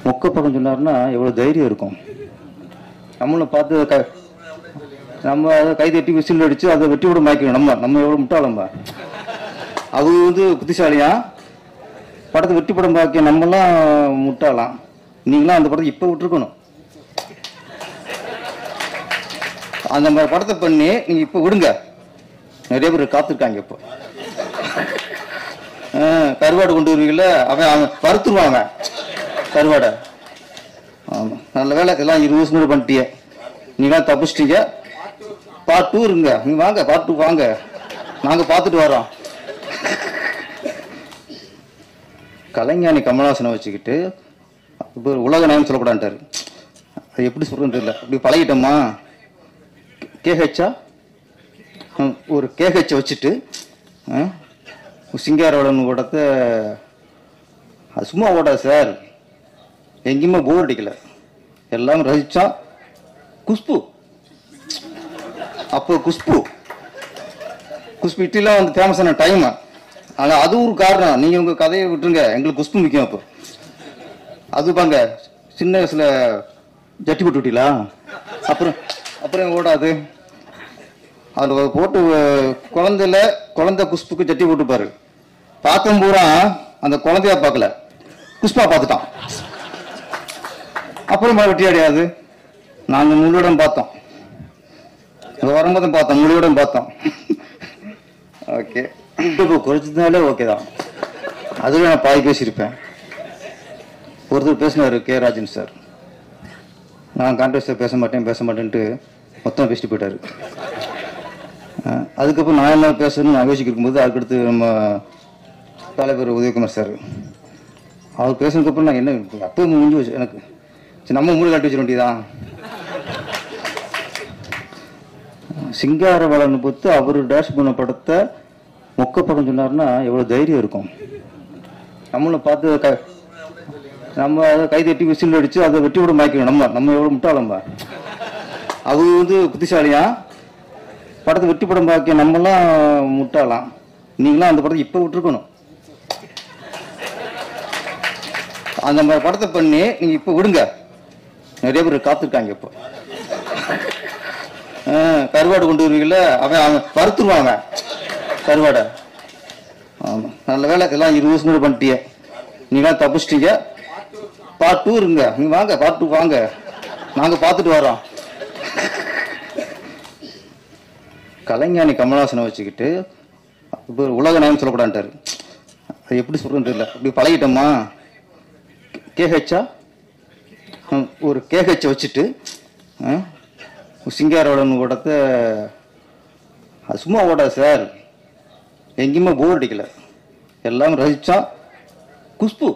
மொக்க படம் சொன்னாருன்னா எவ்வளோ தைரியம் இருக்கும் நம்மளும் பார்த்து க நம்ம அதை கை தட்டி விசில் அடிச்சு அதை வெட்டி விட மாய்க்கணும் நம்ம நம்ம எவ்வளோ முட்டாளம்ப அவங்க வந்து புத்திசாலியா படத்தை வெட்டி படம் பார்க்க நம்மலாம் முட்டாளாம் நீங்களாம் அந்த படத்தை இப்போ விட்டுருக்கணும் அந்த மாதிரி படத்தை பண்ணி நீங்க இப்போ விடுங்க நிறைய பேர் காத்திருக்காங்க இப்போ ஆ, கருவாடு கொண்டு வருவீங்கல்ல அவன் அவன் வறுத்துருவாங்க கருவாடை ஆமா நல்ல வேலை எல்லாம் இருபது வருஷம் கூட பண்ணிட்டிய நீங்களாம் தப்பிச்சிட்டீங்க பார்ட் டூ இருங்க நீங்க வாங்க பார்ட் டூ வாங்க நாங்க பார்த்துட்டு வரோம் கலைஞானி கமலஹாசனை வச்சுக்கிட்டு இப்போ உலக நாயம் சொல்லக்கூடாதுட்டாரு அது எப்படி சொல்றதுன்னு தெரியல அப்படி பழகிட்டோமா கேஹெச்சா ஒரு கேஹெச்சை வச்சுட்டு ஆ, சிங்காரவளன் ஓடத்தை அது சும்மா ஓடாது சார் எங்கேயுமே போர் அடிக்கல எல்லாம் ரசிச்சோம் குஷ்பு அப்போ குஷ்பு குஷ்பு இட்லிலாம் வந்து ஃபேமஸான டைம் ஆனால் அது ஒரு காரணம் நீங்கள் உங்கள் கதையை விட்டுருங்க எங்களுக்கு குஷ்பு முக்கியம் அப்போ அது பாங்க சின்ன வயசுல ஜட்டி போட்டு விட்டீங்களா அப்புறம் அப்புறம் ஓடாது அதில் போட்டு அஹ், குழந்தையில குழந்தை குஷ்புக்கு ஜட்டி போட்டு பாரு பார்க்கும் பூரா அந்த குழந்தையா பார்க்கல குஷ்பா பார்த்துட்டான் அப்புறம் வெட்டி அடையாது நாங்கள் முழுவடம் பார்த்தோம் இங்க வரும்போதும் பார்த்தோம் முழுவடம் பார்த்தோம் ஓகே இப்போ குறைச்சதுனாலே ஓகே தான் அதுல நான் பாதி பேசியிருப்பேன் ஒருத்தர் பேசினாரு கே ராஜன் சார் நான் கான்ட்ரவர்ஸில் பேச மாட்டேன் பேச மாட்டேன்ட்டு மொத்தம் பேசிட்டு போயிட்டாரு அஹ் அதுக்கப்புறம் நான் என்ன பேசணும்னு நான் யோசிக்க இருக்கும்போது அதுக்கடுத்து நம்ம தலைவர் உதயகுமார் சார் அவர் பேசுனதுக்கப்புறம் நான் என்ன அப்போ முடிஞ்சு வச்சு எனக்கு சரி நம்ம மூணு கட்டி வச்சிட வேண்டியதான் சிங்காரவளன் பொறுத்து அவர் டேஷ் பண்ண படத்தை மொக்க படம் சொன்னாருன்னா எவ்வளோ தைரியம் இருக்கும் நம்மளும் பார்த்து க நம்ம அதை கை தட்டி விசில் அடிச்சு அதை வெட்டி விட மாய்க்கணும் நம்ம நம்ம எவ்வளோ முட்டாளம்ப அவங்க வந்து புத்திசாலியா படத்தை வெட்டி படம் பார்க்க நம்மலாம் முட்டாளாம் நீங்களாம் அந்த படத்தை இப்போ விட்டுருக்கணும் அந்த மாதிரி படத்தை பண்ணி நீங்க இப்போ விடுங்க நிறைய பேர் காத்திருக்காங்க இப்போ ஆ, கருவாடு கொண்டு வருவீங்கல்ல அவன் அவன் வறுத்துருவாங்க கருவாடை ஆமா நல்ல வேலை எல்லாம் இருபது வருஷம் கூட பண்ணிட்டிய நீங்களாம் தப்பிச்சிட்டீங்க பார்ட் டூ இருங்க நீங்க வாங்க பார்ட் டூ வாங்க நாங்க பார்த்துட்டு வரோம் கலைஞானி கமலஹாசனை வச்சுக்கிட்டு இப்போ உலக நாயம் சொல்லக்கூடாதுட்டாரு அது எப்படி சொல்றதுன்னு தெரியல அப்படி பழகிட்டோமா கேஹெச்சா ஒரு கேஹெச்சை வச்சுட்டு ஆ, சிங்காரவளன் ஓடத்தை அது சும்மா ஓடாது சார் எங்கேயுமே போர் அடிக்கல எல்லாம் ரசிச்சோம் குஷ்பு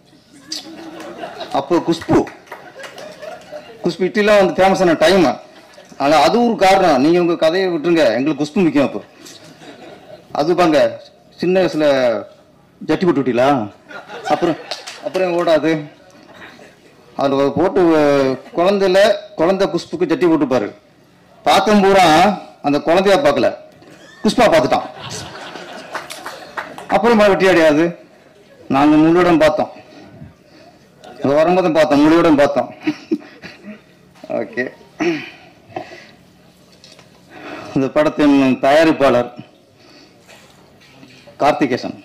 அப்போ குஷ்பு குஷ்பு இட்லிலாம் வந்து ஃபேமஸான டைம் ஆனால் அது ஒரு காரணம் நீங்கள் உங்கள் கதையை விட்டுருங்க எங்களுக்கு குஷ்பு முக்கியம் அப்போ அது பாங்க சின்ன வயசுல ஜட்டி போட்டு விட்டீங்களா அப்புறம் அப்புறம் ஓடாது அதில் போட்டு அஹ், குழந்தையில குழந்தை குஷ்புக்கு ஜட்டி போட்டு பாரு பார்க்கும் பூரா அந்த குழந்தையா பார்க்கல குஷ்பா பார்த்துட்டான் அப்புறம் வெட்டி அடையாது நாங்கள் முழுவடம் பார்த்தோம் இங்க வரும்போதும் பார்த்தோம் முழுவடம் பார்த்தோம் ஓகே இந்த படத்தின் தயாரிப்பாளர் கார்த்திகேசன்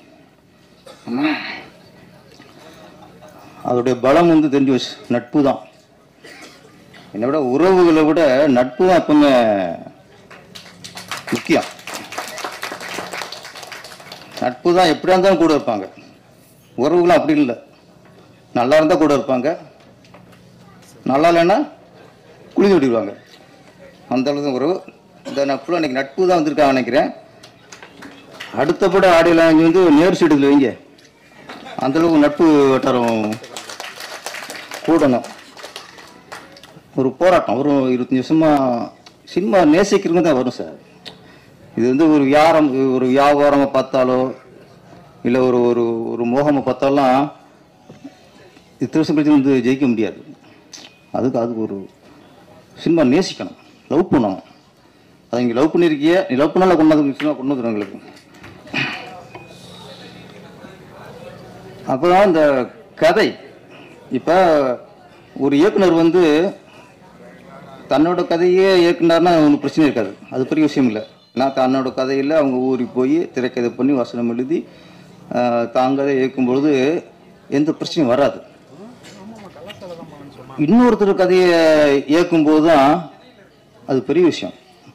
அதோடைய பலம் வந்து தெரிஞ்சு வச்சு நட்பு தான் என்னை விட உறவுகளை விட நட்பு தான் எப்பவுமே முக்கியம் நட்பு தான் எப்படியா இருந்தாலும் கூட இருப்பாங்க உறவுகளும் அப்படி இல்லை நல்லா இருந்தால் கூட இருப்பாங்க நல்லா இல்லைன்னா குளிக்க விட்டுருவாங்க அந்த அளவுக்கு உறவு இந்த நட்புல இன்னைக்கு நட்பு தான் வந்திருக்காங்க நினைக்கிறேன் அடுத்தபடி ஆடியெல்லாம் இங்கே வந்து நேர் சீடுல வைங்க அந்த அளவுக்கு நட்பு வட்டாரம் கூடணும் ஒரு போராட்டம் ஒரு இருபத்தஞ்சி வருஷமா சினிமா நேசிக்கிறவங்க தான் வரும் சார் இது வந்து ஒரு வியாரம் ஒரு வியாபாரமாக பார்த்தாலோ இல்லை ஒரு ஒரு ஒரு மோகமாக பார்த்தாலும் இத்தனை வருஷம் கழிச்சு வந்து ஜெயிக்க முடியாது அதுக்கு அதுக்கு ஒரு சினிமா நேசிக்கணும் லவ் பண்ணணும் அதை இங்கே லவ் பண்ணியிருக்கிய நீ லவ் பண்ணாலும் கொண்டு வந்து சினிமா கொண்டு வந்துடும் எங்களுக்கு அப்புறம் இந்த கதை இப்போ ஒரு இயக்குனர் வந்து தன்னோட கதையே இயக்குனார்னா ஒன்றும் பிரச்சனை இருக்காது அது பெரிய விஷயம் இல்லை நான் தன்னோட கதையில் அவங்க ஊருக்கு போய் திரைக்கதை பண்ணி வசனம் எழுதி ஆஹ், தாங்களே இயக்கும் பொழுது எந்த பிரச்சனையும் வராது இன்னொருத்தர் கதையை இயக்கும்போது தான் அது பெரிய விஷயம்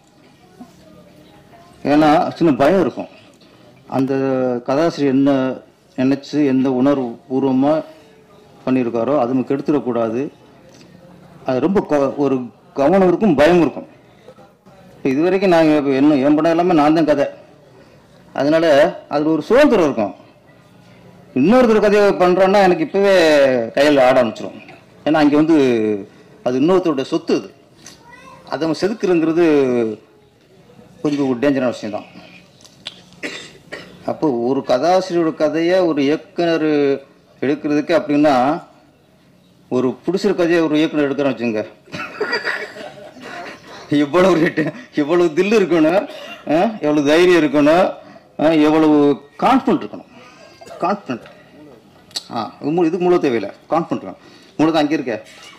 ஏன்னா சின்ன பயம் இருக்கும் அந்த கதாசிரியர் என்ன நினச்சி எந்த உணர்வு பூர்வமாக பண்ணியிருக்காரோ அது நமக்கு கெடுத்துடக்கூடாது அது ரொம்ப க- ஒரு கவனம் இருக்கும் பயம் இருக்கும் இப்போ இது வரைக்கும் நான் இப்ப என்ன என் படம் எல்லாமே நான் தான் கதை அதனால அதில் ஒரு சுதந்திரம் இருக்கும் இன்னொருத்தர் கதையை பண்ணுறோன்னா எனக்கு இப்போவே கையில் ஆட ஆரம்பிச்சிடும் ஏன்னா அங்கே வந்து அது இன்னொருத்தரோட சொத்து அது அதை நம்ம செதுக்குறங்கிறது கொஞ்சம் ஒரு டேஞ்சரான விஷயம் தான் அப்போ ஒரு கதாசிரியரோட கதையை ஒரு இயக்குனர் எடுக்கிறதுக்கு அப்படின்னா ஒரு பிடிச்சிற கதையை ஒரு இயக்குனர் எடுக்கிறோம் வச்சுங்க எவ்வளவு ரேட்டு எவ்வளவு தில்லு இருக்கணும் ஆ, எவ்வளவு தைரியம் இருக்கணும் ஆ, எவ்வளவு கான்ஃபிடன்ட் இருக்கணும் கான்ஃபிடன்ட் ஆ இது மூ- இதுக்கு மூலம் தேவையில்லை கான்ஃபிடன்ட் வேணும் மூலம் அங்கே இருக்க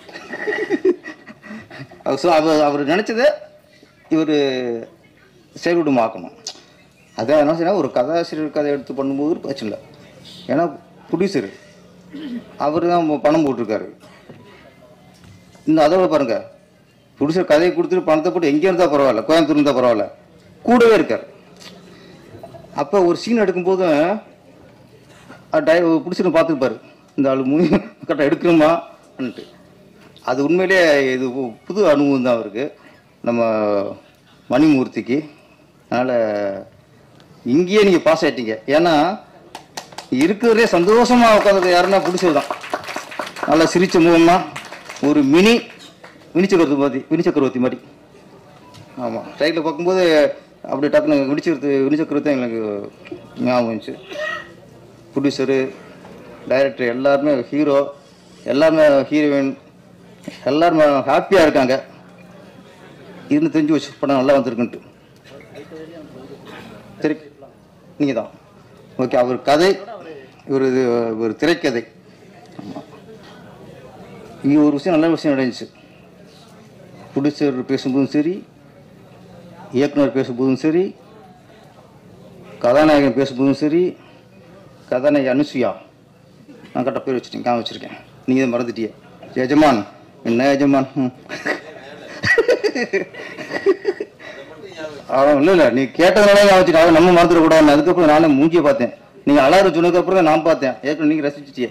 ஸோ அவர் அவர் நினச்சதை இவர் செயல்படுமாக்கணும் அதான் என்ன செய்யணும் ஒரு கதாசிரியர் கதை எடுத்து பண்ணும்போது பிரச்சனை இல்லை ஏன்னா ப்ரொடியூசர் அவர் தான் பணம் போட்டிருக்காரு இன்னும் அதோட பாருங்க ப்ரொடியூசர் கதையை கொடுத்துட்டு பணத்தை போட்டு எங்கே இருந்தால் பரவாயில்ல கோயம்புத்தூர் இருந்தால் பரவாயில்ல கூடவே இருக்கார் அப்போ ஒரு சீன் எடுக்கும்போதும் டை பிடிச்சிட்டு பார்த்துருப்பாரு இந்த ஆள் முனி கரெக்டாக எடுக்கணுமான்ட்டு அது உண்மையிலே இது பு- புது அனுபவம் தான் அவருக்கு நம்ம மணிமூர்த்திக்கு அதனால் இங்கேயே நீங்கள் பாஸ் ஆயிட்டீங்க ஏன்னா இருக்கிறதே சந்தோஷமாக உட்காந்து யாருன்னா பிடிச்சது தான் நல்லா சிரிச்ச முகமா ஒரு மினி மினி சக்கரவர்த்தி மாதிரி மினி சக்கரவர்த்தி மாதிரி ஆமாம் சைடில் பார்க்கும்போது அப்படி டக்குனு விடிச்சிருத்து வினி சக்கரவர்த்தி தான் எங்களுக்கு ஞாபகம் வந்துச்சு ப்ரொடியூசரு டைரக்டர் எல்லாருமே ஹீரோ எல்லாருமே ஹீரோயின் எல்லாருமே ஹாப்பியாக இருக்காங்க இருந்து தெரிஞ்சு வச்சு படம் நல்லா வந்திருக்குன்ட்டு சரி நீங்கள் தான் ஓகே அவர் கதை இவர் இது ஒரு திரைக்கதை இங்கே ஒரு விஷயம் நல்ல விஷயம் நடந்துச்சு ப்ரொடியூசர் பேசும்போதும் சரி இயக்குனர் பேசும்போதும் சரி கதாநாயகன் பேசும்போதும் சரி கதாநாயகி அனுசுயா நான் கரெக்டாக பேர் வச்சுட்டேன் காம வச்சுருக்கேன் நீங்கள் தான் மறந்துட்டியே எஜமான் என்ன எஜமான் ம். அவன் இல்லை இல்லை நீ கேட்டதுனால ஞாபகம் வச்சுட்டு அவன் நம்ம மறந்துடக்கூடாது அதுக்கப்புறம் நானே மூஞ்சியை பார்த்தேன் நீங்கள் அலாறு சொன்னதுக்கப்புறம் தான் நான் பார்த்தேன் ஏற்கனவே நீங்கள் ரசிச்சிட்டியே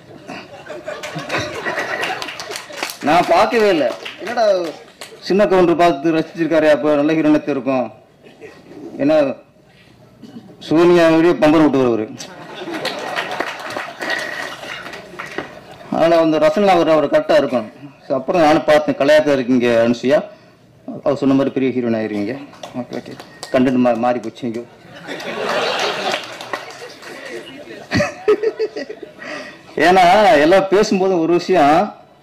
நான் பார்க்கவே இல்லை என்னடா சின்ன கவுண்டர் பார்த்து ரசிச்சிருக்காரு அப்போ நல்ல ஹீரோனத்து இருக்கும் ஏன்னா சூனியாவுடைய பம்பர் விட்டு வருவார் அதனால் அந்த ரசனை அவர் அவர் கரெக்டாக இருக்கும் So, அப்புறம் நானும் பார்த்தேன் கலையாக்க இருக்கீங்க அனுசுயா அவர் சொன்ன மாதிரி பெரிய ஹீரோயின் ஆயிருவீங்க ஓகே ஓகே கண்டென்ட் மா மாறி போச்சு இங்கே ஏன்னா எல்லாம் பேசும்போது ஒரு விஷயம்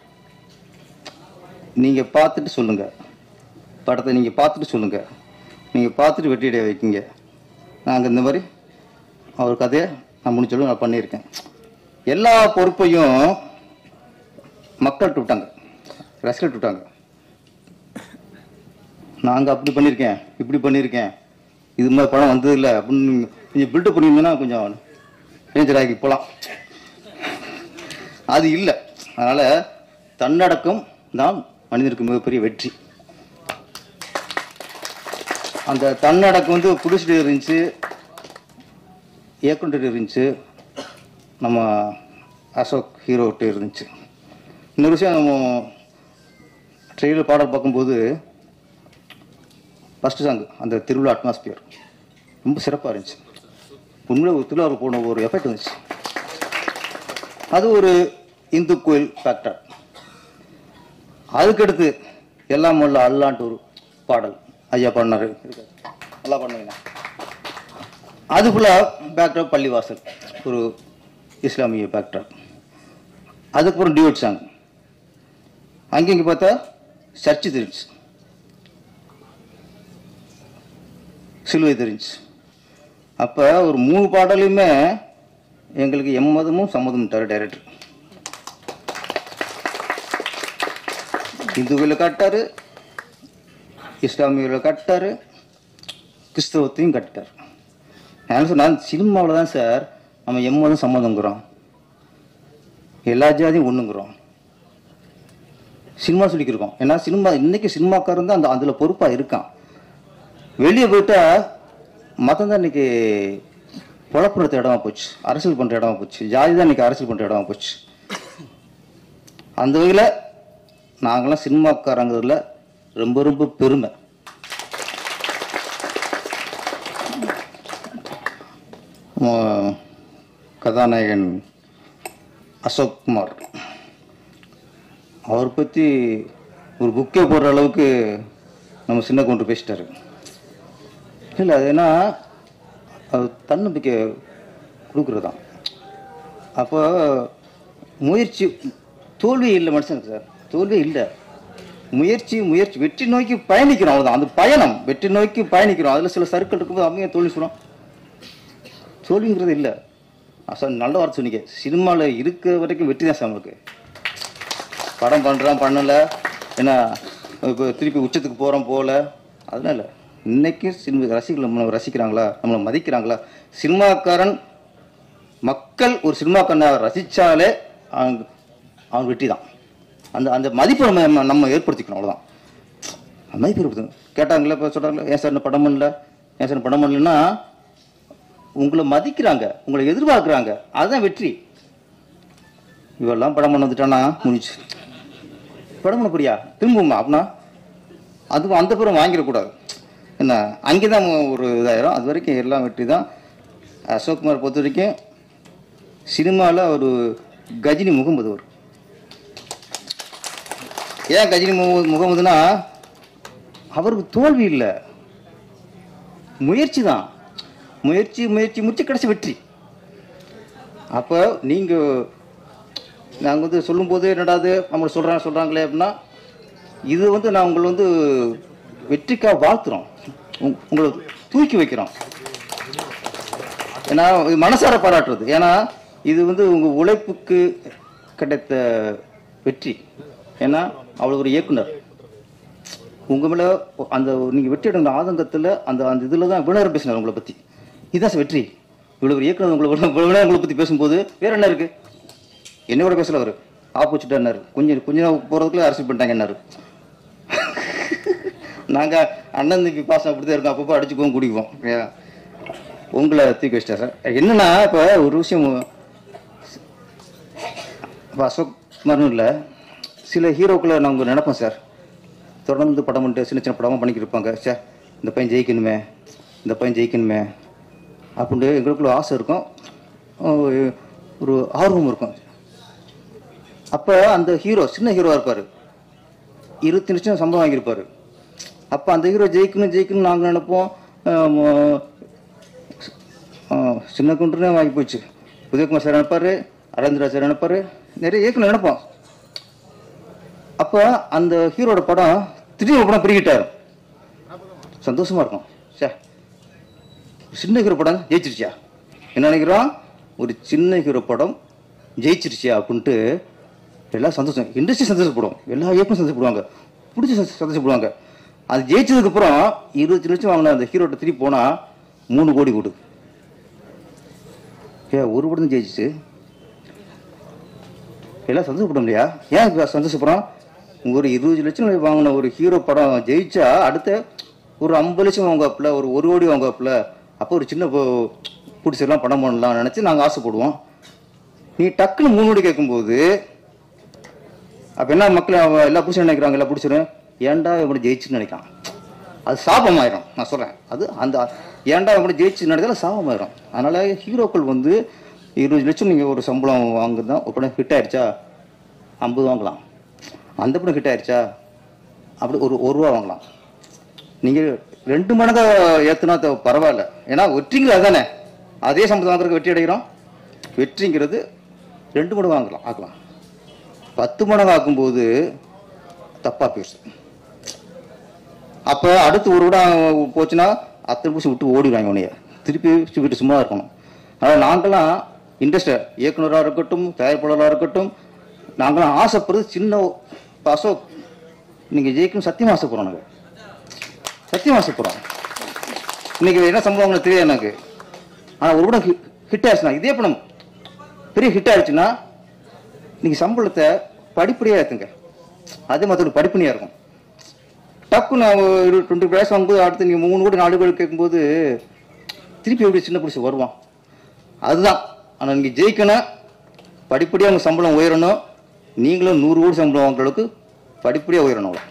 நீங்கள் பார்த்துட்டு சொல்லுங்க படத்தை நீங்கள் பார்த்துட்டு சொல்லுங்க நீங்கள் பார்த்துட்டு வெற்றியடைய வைக்கீங்க நாங்கள் இந்த மாதிரி அவர் கதையை நான் முடிஞ்சளவு நான் பண்ணியிருக்கேன் எல்லா பொறுப்பையும் மக்கள்கிட்ட விட்டாங்க ரசிகர்கிட்ட விட்டாங்க நாங்கள் அப்படி பண்ணியிருக்கேன் இப்படி பண்ணியிருக்கேன் இது மாதிரி படம் வந்ததில்லை அப்படின்னு கொஞ்சம் பில்டப் பண்ணியிருந்தோன்னா கொஞ்சம் ரேஞ்சர் ஆகி போகலாம் அது இல்லை அதனால் தன்னடக்கம் தான் மனிதனுக்கு மிகப்பெரிய வெற்றி அந்த தன்னடக்கம் வந்து புடிச்சிட்டு இருந்துச்சு இயக்குனர் இருந்துச்சு நம்ம அசோக் ஹீரோட்டு இருந்துச்சு இன்னொரு விஷயம் நம்ம ட்ரெயிலர் பாடல் பார்க்கும்போது ஃபஸ்ட்டு சாங் அந்த திருவிழா அட்மாஸ்பியர் ரொம்ப சிறப்பாக இருந்துச்சு உண்மையிலே ஒரு திருவிழாவுக்கு போன ஒரு எஃபெக்ட் இருந்துச்சு அது ஒரு இந்து கோயில் ஃபேக்டர் அதுக்கடுத்து எல்லாம் வல்ல அல்லான்ட்டு ஒரு பாடல் ஐயா பாடினாரு நல்லா பண்ணுவீங்க அது ஃபுல்லாக பேக்ட்ராப் பள்ளிவாசல் ஒரு இஸ்லாமிய பேக்ட்ராப் அதுக்கப்புறம் டியூட் சாங் அங்கே இங்கே பார்த்தா சர்ச்சு தெரிஞ்சு சிலுவை தெரிஞ்சு அப்போ ஒரு மூணு பாடலையுமே எங்களுக்கு எம்மதமும் சம்மதம் தர டைரக்டர் இந்து கோயிலில் காட்டாரு இஸ்லாமியில் காட்டாரு கிறிஸ்தவத்தையும் கட்டிட்டார் நான் சொன்னேன் சினிமாவில் தான் சார் நம்ம எம்மதம் சம்மதங்கிறோம் எல்லா ஜாதியும் ஒன்றுங்கிறோம் சினிமா சொல்லிக்கிருக்கோம் ஏன்னா சினிமா இன்னைக்கு சினிமாக்காரன் தான் அந்த அதில் பொறுப்பாக இருக்கான் வெளியே போயிட்டா மதம் தான் இன்னைக்கு குழப்பறது இடமா போச்சு அரசியல் பண்ணுற இடமா போச்சு ஜாதி தான் இன்னைக்கு அரசியல் பண்ணுற இடமா போச்சு அந்த வகையில் நாங்களாம் சினிமாக்காரங்கிறதுல ரொம்ப ரொம்ப பெருமை மோ- கதாநாயகன் அசோக் குமார் அவர் பற்றி ஒரு புக்கே போடுற அளவுக்கு நம்ம சின்ன கொண்டு பேசிட்டாரு இல்லை அது என்ன அது தன்னம்பிக்கை கொடுக்குறது தான் அப்போ முயற்சி தோல்வி இல்லை மனுஷனுக்கு சார் தோல்வி இல்லை முயற்சி முயற்சி வெற்றி நோக்கி பயணிக்கிறோம் அவ்வளோதான் அந்த பயணம் வெற்றி நோக்கி பயணிக்கிறோம் அதில் சில சர்க்கிள் இருக்கும்போது அவங்க ஏன் தோல்வி சொல்கிறோம் தோல்விங்கிறது இல்லை சார் நல்ல வார்த்தை சொன்னீங்க சினிமாவில் இருக்க வரைக்கும் வெற்றி தான் சார் நம்மளுக்கு படம் பண்ணுறான் பண்ணலை ஏன்னா இப்போ திருப்பி உச்சத்துக்கு போகிறோம் போகல அதனால இல்லை இன்னைக்கு சினிமா ரசிகர்கள் நம்மளை ரசிக்கிறாங்களா நம்மளை மதிக்கிறாங்களா சினிமாக்காரன் மக்கள் ஒரு சினிமாக்காரனை ரசித்தாலே அவங்க அவன் வெற்றி தான் அந்த அந்த மதிப்பை நம்ம நம்ம- நம்ம ஏற்படுத்திக்கணும் அவ்வளோதான் மதிப்பு ஏற்படுத்தணும் கேட்டாங்களே இப்போ சொல்கிறாங்களே ஏன் சார் இந்த படம் பண்ணல ஏன் சார் இந்த படம் பண்ணலன்னா உங்களை மதிக்கிறாங்க உங்களை எதிர்பார்க்குறாங்க அதுதான் வெற்றி இவெல்லாம் படம் பண்ண வந்துட்டானா முடிஞ்சு படம் பண்ண போறியா திரும்புமா அப்படின்னா அதுவும் அந்த புறம் வாங்கிடக்கூடாது என்ன அங்கே தான் ஒரு இதாயிரும் அது வரைக்கும் எல்லாம் வெற்றி தான் அசோக்குமார் பொறுத்த வரைக்கும் சினிமாவில் ஒரு கஜினி முகமது அவர் ஏன் கஜினி முக முகமதுனா அவருக்கு தோல்வி இல்லை முயற்சி தான் முயற்சி முயற்சி முயற்சி கடைசி வெற்றி அப்போ நீங்கள் நாங்கள் வந்து சொல்லும்போது என்னடாது நம்மளை சொல்கிறாங்க சொல்கிறாங்களே அப்படின்னா இது வந்து நான் உங்களை வந்து வெற்றிக்காக வாழ்த்துறோம் உங்- உங்களை தூக்கி வைக்கிறோம் ஏன்னா இது மனசார பாராட்டுறது ஏன்னா இது வந்து உங்கள் உழைப்புக்கு கிடைத்த வெற்றி ஏன்னா அவ்வளோ ஒரு இயக்குனர் உங்க மேல அந்த நீங்க வெற்றி அடைந்த ஆதங்கத்துல அந்த அந்த இதுல தான் வினர் பேசினார் உங்களை பத்தி இதுதான் சார் வெற்றி இவ்வளவு ஒரு இயக்குனர் உங்களை இவ்வளவு வினர் உங்களை பத்தி பேசும்போது வேற என்ன இருக்கு என்ன கூட பேசல அவரு ஆப்போசிட்டாரு கொஞ்சம் கொஞ்ச நாள் போறதுக்குள்ள அரசியல் பண்ணிட்டாங்கன்னாரு நாங்க அண்ணன் தம்பி பாசம் அப்படிதான் இருக்கோம் அப்பப்போ அடிச்சுக்குவோம் குடிக்குவோம் ஏன்? உங்களை தூக்கி வச்சிட்டார் சார் என்னன்னா இப்போ ஒரு விஷயம் இப்போ அசோக் குமார்னு இல்லை சில ஹீரோக்களை நாங்கள் நினைப்போம் சார் தொடர்ந்து படம் பண்ணிட்டு சின்ன சின்ன படமாக பண்ணிக்கிட்டு இருப்பாங்க சார் இந்த பையன் ஜெயிக்கணுமே இந்த பையன் ஜெயிக்கணுமே அப்படின்ட்டு எங்களுக்குள்ள ஆசை இருக்கும் ஒரு ஒரு ஆர்வம் இருக்கும் அப்போ அந்த ஹீரோ சின்ன ஹீரோவாக இருப்பார் இருபத்தி லட்சம் சம்பளம் வாங்கியிருப்பார் அப்போ அந்த ஹீரோ ஜெயிக்கணும் ஜெயிக்கணும் நாங்கள் நினைப்போம் ஆம், ஆ, சின்ன குண்டுனே வாங்கி போச்சு உதயகுமார் சார் நினைப்பாரு அரவிந்தரா சார் நினைப்பாரு நிறைய இயக்குனர் நினைப்போம் அப்போ அந்த ஹீரோட படம் திடீர்னு படம் பிரிக்கிட்டாரு சந்தோஷமா இருக்கும் சார் சின்ன ஹீரோ படம் ஜெயிச்சிருச்சா என்ன நினைக்கிறோம் ஒரு சின்ன ஹீரோ படம் ஜெயிச்சிருச்சியா அப்படின்ட்டு எல்லாம் சந்தோஷம் இண்டஸ்ட்ரி சந்தோஷப்படும் எல்லா இயக்கம் சந்தோஷப்படுவாங்க பிடிச்சி சந்தோஷ- சந்தோஷப்படுவாங்க அது ஜெயிச்சதுக்கு அப்புறம் இருபத்தி லட்சம் வாங்கின அந்த ஹீரோட்ட திருப்பி போனா மூணு கோடி கொடு ஏ ஒரு படம் தான் ஜெயிச்சிச்சு எல்லாம் சந்தோஷப்படும் இல்லையா ஏன் இப்ப சந்தோஷப்படுறோம் ஒரு இருபது லட்சம் வாங்கின ஒரு ஹீரோ படம் ஜெயிச்சா அடுத்த ஒரு ஐம்பது லட்சம் வாங்குவாப்புல ஒரு ஒரு கோடி வாங்குவாப்புல அப்போ ஒரு சின்ன பிடிச்செல்லாம் படம் பண்ணலாம் நினச்சி நாங்கள் ஆசைப்படுவோம் நீ டக்குன்னு மூணு கோடி கேட்கும்போது அப்போ என்ன மக்கள் அவ- எல்லா பிடிச்சி நினைக்கிறாங்க எல்லாம் பிடிச்சிரும் ஏன்டா இப்படி ஜெயிச்சுன்னு நினைக்கிறான் அது சாபமாயிரும் நான் சொல்கிறேன் அது அந்த ஏன்டா இப்படி ஜெயிச்சு நினைக்கிறத சாபமாயிரும் அதனால ஹீரோக்கள் வந்து இருபது லட்சம் நீங்கள் ஒரு சம்பளம் வாங்குதான் ஒரு படம் ஹிட் ஆயிடுச்சா ஐம்பது வாங்கலாம் அந்த படம் ஹிட் ஆயிடுச்சா அப்படி ஒரு ஒரு ரூபா வாங்கலாம் நீங்கள் ரெண்டு மடங்கா ஏற்றுனா பரவாயில்ல ஏன்னா வெற்றிங்கிறது அதானே அதே சம்பளம் வாங்குறதுக்கு வெற்றி அடைகிறோம் வெற்றிங்கிறது ரெண்டு மடங்கு வாங்கலாம் ஆக்கலாம் பத்து மடங்கு ஆக்கும்போது தப்பாக போயிடுச்சு அப்போ அடுத்து ஒரு விட போச்சுன்னா அத்தனை பூசி விட்டு ஓடிடுவாங்க உன்னைய திருப்பி விட்டு சும்மா இருக்கணும் அதனால் நாங்களாம் இண்டஸ்ட்ரி இயக்குனராக இருக்கட்டும் தயாரிப்பாளராக இருக்கட்டும் நாங்களாம் ஆசைப்படுறது சின்ன இப்போ அசோக் நீங்கள் ஜெயிக்கணும் சத்தியமாக ஆசைப்படுறோம் நாங்கள் சத்தியமாக ஆசைப்படுறோம் இன்னைக்கு என்ன சம்பளம் உங்களுக்கு தெரியாது எனக்கு ஆனால் ஒரு படம் ஹிட் ஆயிடுச்சுன்னா இதே படம் பெரிய ஹிட் ஆயிடுச்சுன்னா நீங்கள் சம்பளத்தை படிப்படியாக ஏற்றுங்க அதே மாதிரி படிப்பணியாக இருக்கும் டக்கு நான் ஒரு டுவெண்ட்டி பிளேஸ் வாங்கும்போது அடுத்து நீங்கள் மூணு கோடி நாலு கோடி கேட்கும்போது திருப்பி எப்படி சின்ன பிடிச்சி வருவான் அதுதான் ஆனால் நீங்கள் ஜெயிக்கணும் படிப்படியாக உங்கள் சம்பளம் உயரணும் நீங்களும் நூறு கோடி சம்பளம் வாங்குற அளவுக்கு படிப்படியாக உயரணும் அவ்வளோ.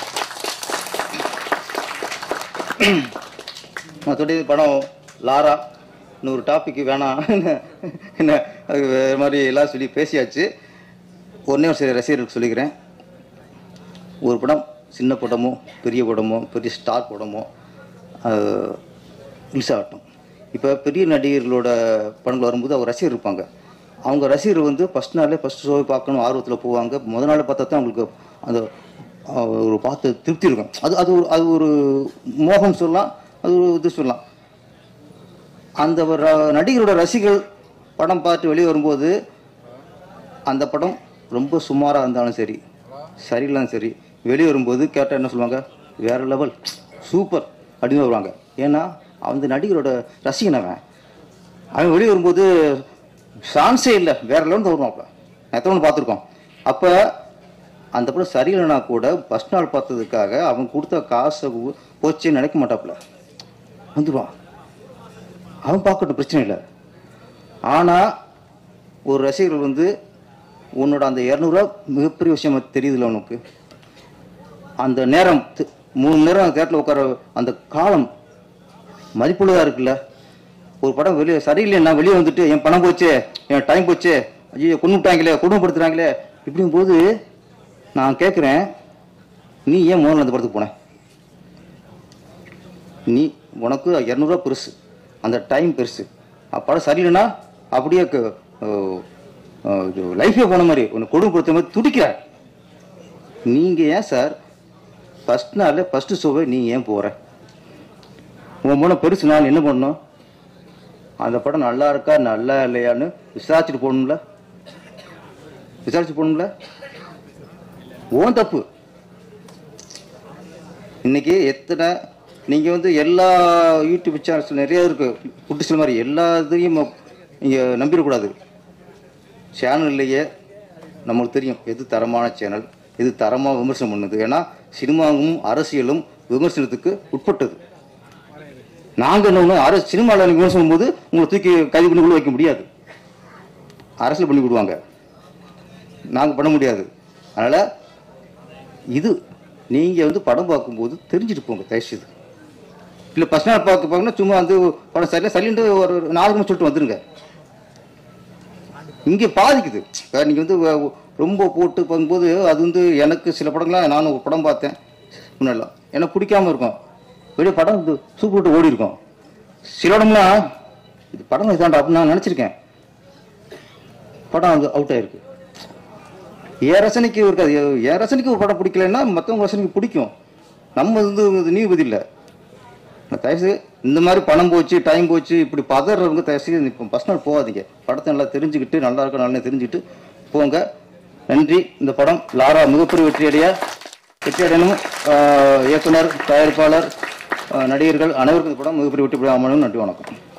மற்றபடி படம் லாரா இன்னொரு டாபிக் வேணாம் என்ன அது வேறு மாதிரி எல்லாம் சொல்லி பேசியாச்சு ஒன்றே ஒரு சில ரசிகர்களுக்கு சொல்லிக்கிறேன் ஒரு படம் சின்ன படமோ பெரிய படமோ பெரிய ஸ்டார் படமோ ரிலீஸ் ஆகட்டும் இப்போ பெரிய நடிகர்களோட படங்கள் வரும்போது அவங்க ரசிகர் இருப்பாங்க அவங்க ரசிகர் வந்து ஃபஸ்ட் நாளே ஃபஸ்ட் ஷோவை பார்க்கணும் ஆர்வத்தில் போவாங்க முத நாள் பார்த்தா தான் அவங்களுக்கு அந்த அஹ், ஒரு பார்த்து திருப்தி இருக்கும் அது அது ஒரு அது ஒரு மோகம் சொல்லலாம் அது ஒரு இது சொல்லலாம் அந்த ஒரு ர- நடிகரோட ரசிகர்கள் படம் பார்த்து வெளியே வரும்போது அந்த படம் ரொம்ப சுமாராக இருந்தாலும் சரி சரியில்லாலும் சரி வெளியே வரும்போது கேட்டால் என்ன சொல்லுவாங்க வேற லெவல் சூப்பர் அப்படின்னு வருவாங்க ஏன்னா அந்த நடிகரோட ரசிகன் அவன் அவன் வெளியே வரும்போது சான்ஸே இல்லை வேற லெவல் தான் வருவான் அப்போ எத்தனை பார்த்துருக்கோம் அப்போ அந்த படம் சரியில்லைனா கூட ஃபஸ்ட் நாள் பார்த்ததுக்காக அவன் கொடுத்த காசை உ- போச்சே நினைக்க மாட்டாப்புல வந்துடுவான் அவன் பார்க்கட்டும் பிரச்சனை இல்லை ஆனால் ஒரு ரசிகர்கள் வந்து உன்னோட அந்த இரநூறுவா மிகப்பெரிய விஷயம் தெரியுதுல்ல உனக்கு அந்த நேரம் தி- மூணு நேரம் அந்த தேட்டரில் உட்கார அந்த காலம் மதிப்புள்ளதாக இருக்குல்ல ஒரு படம் வெளியே சரியில்லைன்னா வெளியே வந்துட்டு என் பணம் போச்சு என் டைம் போச்சு ஐயோ கொண்டு விட்டாங்களே குடும்பப்படுத்துறாங்களே இப்படிங்கும் போது நான் கேட்குறேன் நீ ஏன் முதல்ல அந்த படத்துக்கு போன நீ உனக்கு இரநூறுவா பெருசு அந்த டைம் பெருசு அப்ப படம் சரியில்லைன்னா அப்படியே லைஃபே போன மாதிரி உன்னை கொடுமைப்படுத்த மாதிரி துடிக்கிற நீங்கள் ஏன் சார் ஃபஸ்ட் நாளில் ஃபஸ்ட்டு ஷோவை நீ ஏன் போகிற உன் மூலம் பெருசு நான் என்ன பண்ணணும் அந்த படம் நல்லா இருக்கா நல்லா இல்லையான்னு விசாரிச்சுட்டு போகணும்ல விசாரிச்சு போகணும்ல ஓன் தப்பு இன்னைக்கு எத்தனை நீங்கள் வந்து எல்லா யூடியூப் சேனல்ஸ் நிறைய இருக்கு புட்டு சில மாதிரி எல்லா இதையும் நீங்கள் நம்பிடக்கூடாது சேனல்லையே நம்மளுக்கு தெரியும் எது தரமான சேனல் எது தரமாக விமர்சனம் பண்ணுது ஏன்னா சினிமாவும் அரசியலும் விமர்சனத்துக்கு உட்பட்டது நாங்கள் என்ன பண்ணுவோம், அரசு சினிமாவில் நீங்கள் விமர்சனம் போது உங்களை தூக்கி கைது பண்ணி உள்ள வைக்க முடியாது அரசியல் பண்ணி விடுவாங்க நாங்கள் பண்ண முடியாது அதனால் இது நீங்கள் வந்து படம் பார்க்கும்போது தெரிஞ்சுட்டு போங்க தயவுசெய்து இல்லை ஃபஸ்ட் நாள் பார்க்க பார்க்கணும் சும்மா வந்து படம் சரியில்லை சரின்ட்டு ஒரு நாலு மணி சொல்லிட்டு வந்துருங்க இங்கே பாதிக்குது வேற நீங்கள் வந்து வ- ரொம்ப போட்டு பார்க்கும்போது அது வந்து எனக்கு சில படங்கள்லாம் நானும் ஒரு படம் பார்த்தேன் முன்னெல்லாம் எனக்கு பிடிக்காம இருக்கும் வெளியே படம் வந்து சூப்பர் விட்டு ஓடி இருக்கும் சில இடம்லாம் இது படம் இதாண்டா அப்படின்னு நான் நினச்சிருக்கேன் படம் வந்து அவுட் ஆயிருக்கு என் ரசனைக்கு இருக்காது என் ரசனைக்கு ஒரு படம் பிடிக்கலன்னா மற்றவங்க ரசனைக்கு பிடிக்கும் நம்ம வந்து இது நீதிபதி இல்லை தயவுசெய்து இந்த மாதிரி பணம் போச்சு டைம் போச்சு இப்படி பதறவங்க தயவுசெய்து இப்போ ஃபஸ்ட் நாள் போகாதீங்க படத்தை நல்லா தெரிஞ்சுக்கிட்டு நல்லா இருக்க நல்லா தெரிஞ்சுக்கிட்டு போங்க நன்றி இந்த படம் லாரா மிகப்பெரிய வெற்றியடைய வெற்றியடையணும் ஆஹ் இயக்குனர் தயாரிப்பாளர் ஆஹ் நடிகர்கள் அனைவருக்கும் இந்த படம் மிகப்பெரிய வெற்றி பெற அமையணும் நன்றி வணக்கம்